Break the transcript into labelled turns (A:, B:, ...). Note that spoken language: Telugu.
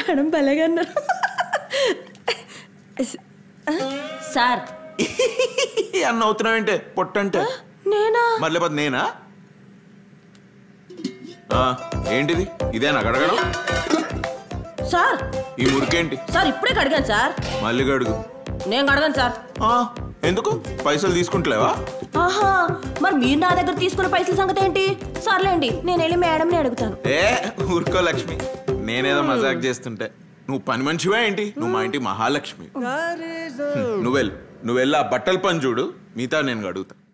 A: మేడం భలేగా అన్నారు సార్
B: అన్న అవుతున్నావేంటే పొట్టంటే
A: నేనా
B: మరి లేకపోతే నేనా ఆ, ఏంటిది ఇదేనా గడగడం
A: సార్
B: ఈ మురికేంటి
A: సార్ ఇప్పుడే కడిగాను సార్
B: మళ్ళీ గడుగు
A: నేను కడగాను సార్
B: ఆ, ఎందుకు పైసలు తీసుకుంటలేవా
A: ఆహా మరి మీరు నా దగ్గర తీసుకున్న పైసల సంగతి ఏంటి సర్లేండి నేను వెళ్ళి మేడంని అడుగుతాను
B: ఏ ఊరుకో లక్ష్మి నేనేదో మజాక్ చేస్తుంటే నువ్వు పని మనిషివా ఏంటి నువ్వు మా ఇంటి మహాలక్ష్మి నువ్వెళ్ళు నువ్వు వెళ్ళి ఆ బట్టల పని చూడు మిగతా నేను అడుగుతా